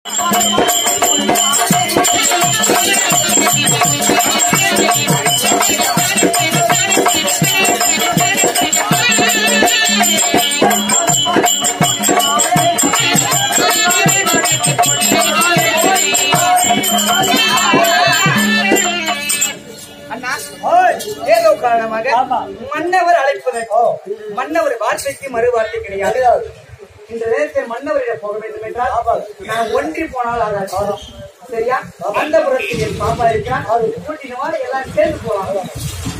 அண்ணா ஓய், ஏதோ காரணமாக ஆமா. மன்னவர் அழைப்பதற்கு ஓ, மன்னவர் வார்த்தைக்கு மறு வார்த்தை கிடையாது கிடையாது. இந்த நேரத்தில் மன்னவரிடம் போக வேண்டும் என்றால் ஆமா. நான் ஒன்றி போனால் ஆகாது சரியா அந்த புறத்தில் என் பாப்பா இருக்கிறான் கூட்டினவா எல்லாம் சேர்ந்து போலாம்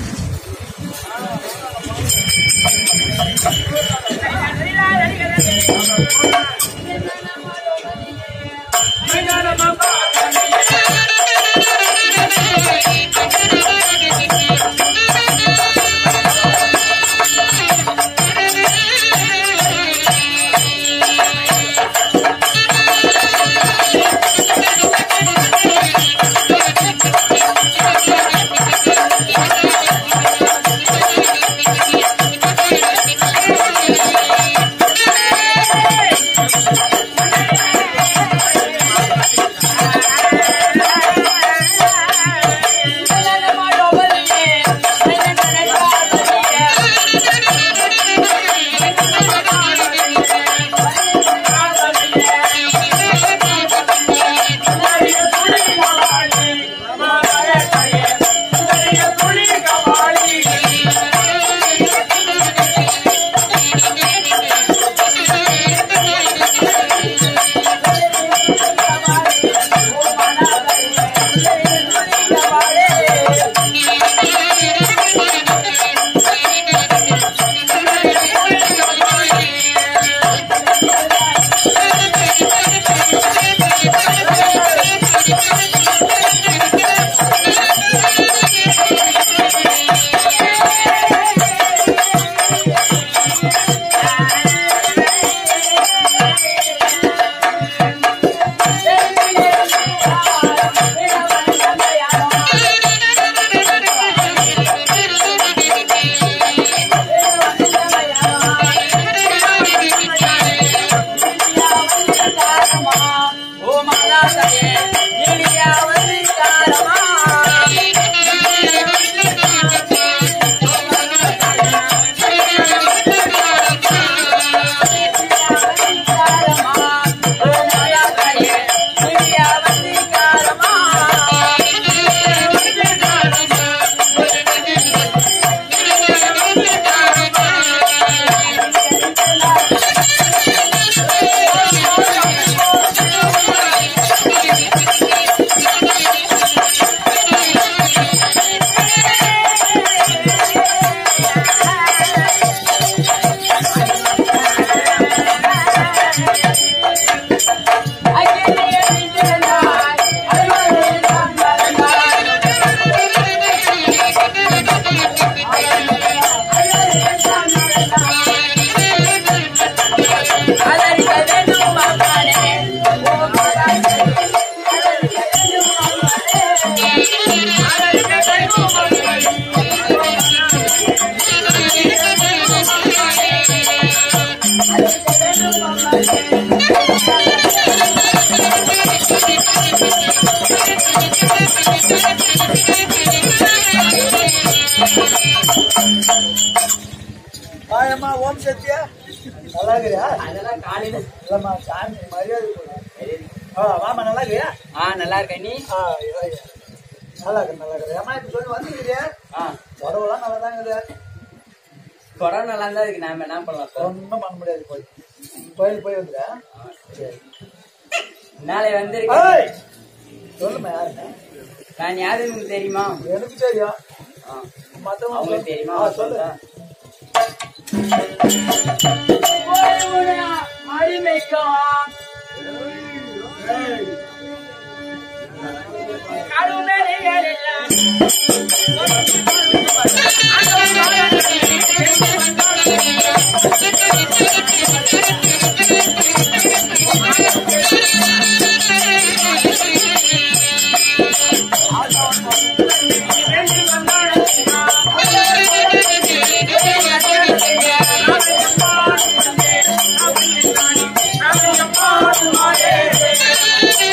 வாயம்மா, ஓம் சக்தியா நல்லா இருக்கிறியா அதெல்லாம் காலையில இல்லம்மா சாமி மரியாதை கொடு. ஆ, வாம்மா நல்லா இருக்கிறியா ஆ நல்லா இருக்க நீ ஆ, இதோ இரு. நல்லா இருக்கு நல்லா இருக்கு அம்மா இப்ப சொல்லி வந்துருக்கிறியா ஆ உடவுலாம் நல்லா தான் இருக்குது கொரோனா நல்லா தான் இருக்கு நாம என்ன பண்ணலாம் இப்போ? ஒன்றும் பண்ண முடியாது போய் கோயில் போய் வந்துடுறேன் சரி நாளை வந்திருக்க ஏய், சொல்லுமா யாருன்னு நான் யாருன்னு உங்களுக்கு தெரியுமா எனக்கு தெரியும் ஆ. மத்தவங்க அவங்களுக்கு தெரியுமா ஆ, சொல்லு Thank you.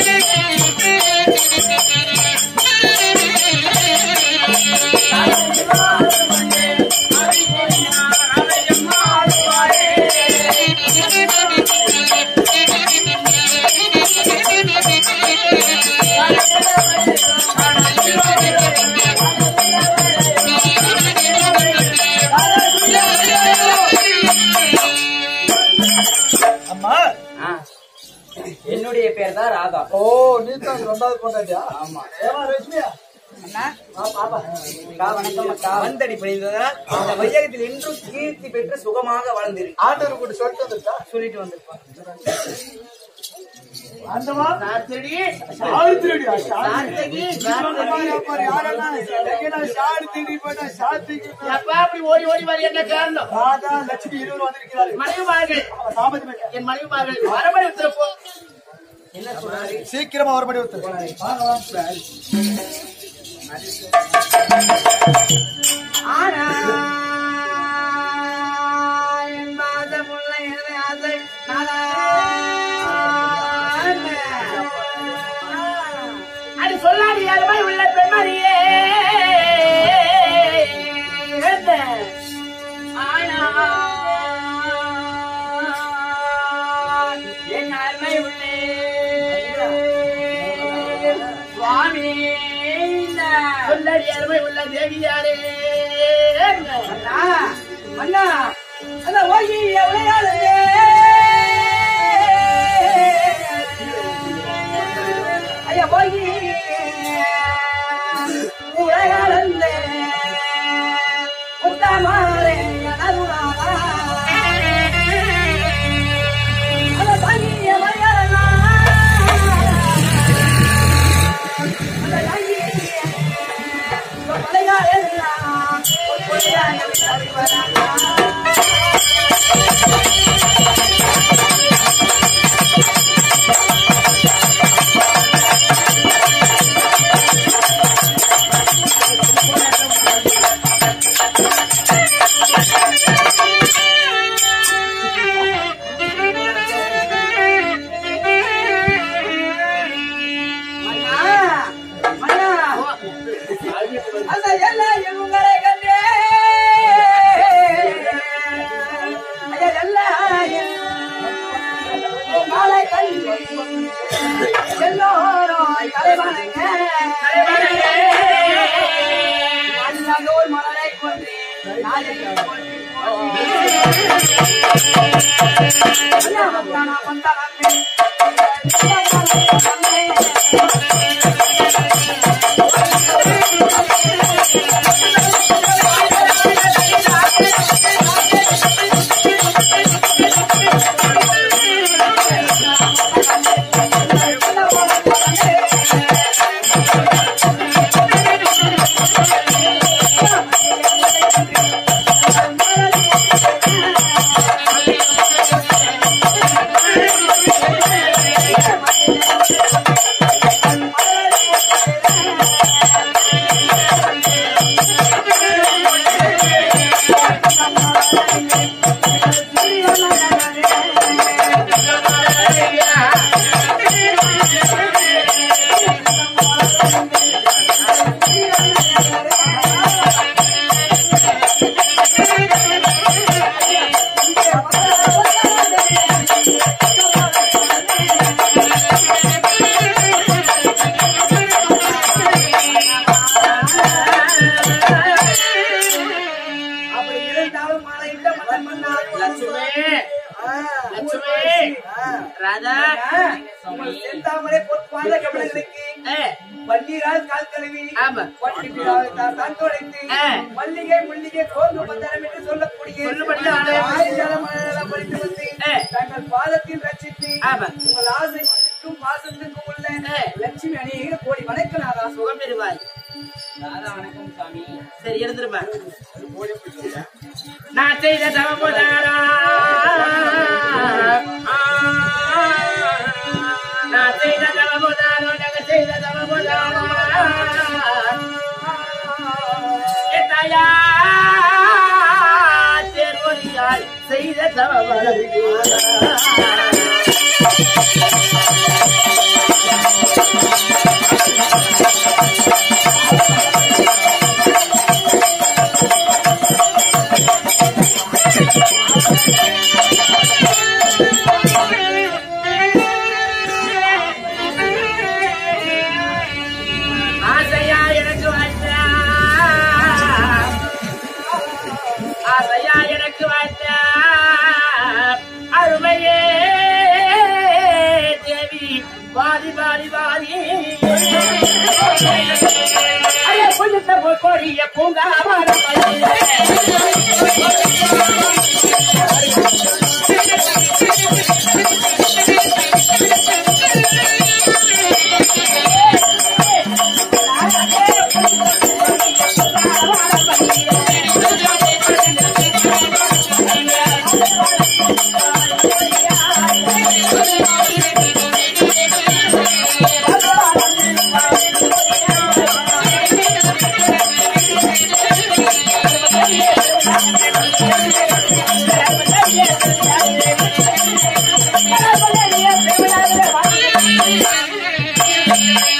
அம்மா ஆ. என்னுடைய பேர் தான் ராதா ஓ நீ தான் ரெண்டாவது பொண்டாட்டியா ஆமா ஏமா ரேஷ்மியா அண்ணா, அக்கா, வணக்கம் அக்கா. வந்தடி பணிந்ததால் இந்த வையகத்தில் என்றும் கீர்த்தி பெற்று சுகமாக வாழ்ந்திரு ஆண்டவர் கூட சொல்லிட்டு வந்துட்டா சொல்லிட்டு வந்திருப்பான் ஆண்டவா சாத்தடி, சாவித்திரிடியா சாத்தடி, சாத்தடி. யாரெல்லாம் சாடி திருடி போயிட்டா சாத்திக்கு எப்பா அப்படி ஓடி ஓடி வர என்ன காரணம் ராதா லட்சுமி இருவர் வந்திருக்கிறார்கள் மனைவிமார்கள் தாமதமே என் மனைவிமார்கள் வரமணி உத்தரப்போ என்ன சொல்றாரு சீக்கிரமா அவர்படி ஒத்து ஆனா என் பாதமுள்ள எனது ஆசை நாளான. அது சொல்லாது யாருமே உள்ள பெண்மணியே ஆனால் என் அருமை உள்ளே சுவாமி சொல்லடி யாருமே உள்ள தேவி யாரே அண்ணா அண்ணா அந்த ஓகி விளையாடுங்க ஐயா ஓகி விளையாடுங்க உத்தமாரே நடுவாரா அந்த தங்கிய விளையாடலாம் அந்த தங்கிய அந்த எல்லையில் உங்களை கண்டே ஐயா, எல்லையில் உங்களை கண்டே எல்லோரும் தலைவணங்க நல்லதோர் மலரை கொண்டு நாளை கொண்டு ஐயா, வந்தானா, வந்தானே. அப்படி இருந்தாலும் மழையிட்ட மன்னன் மன்னார் லட்சுமி லட்சுமி ராதா உங்கள் செந்தாமரை பொற்பாத கமலங்களுக்கு ஏ, பன்னீரால் கால் கழுவி ஆமா பட்டிப்பிடால் தான் தான் துடைத்து ஆ. மல்லிகை முள்ளிகை கோந்து மந்தரம் என்று சொல்லக்கூடிய சொல்லுபடியான ஆயிரம் மலரெல்லாம் பறித்து வந்து ஆ. தங்கள் பாதத்தில் ரச்சித்து ஆமா. உங்கள் ஆசைக்கும் பாசத்துக்கும் உள்ள ஆ. லட்சுமி அநேக கோடி வணக்கநாதா சுகம் பெறுவாய் ராதா வணக்கம் சாமி சரி எழுந்துருமா நான் செய்த தவமுதாரா நான் செய்த தவமுதாரோ நாங்க செய்த தவமுதாரா என் தாயா தேர்வொழியாய் செய்த தவமுதாரா வாரி வாரி வாரி ஐயா கொஞ்சத்தை கொடிய பூங்கா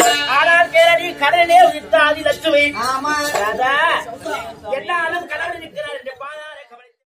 ஆனால் கேளடி கடலே உதித்த ஆதி லட்சுமி ஆமா ராதா என்னாலும் கடவுளின்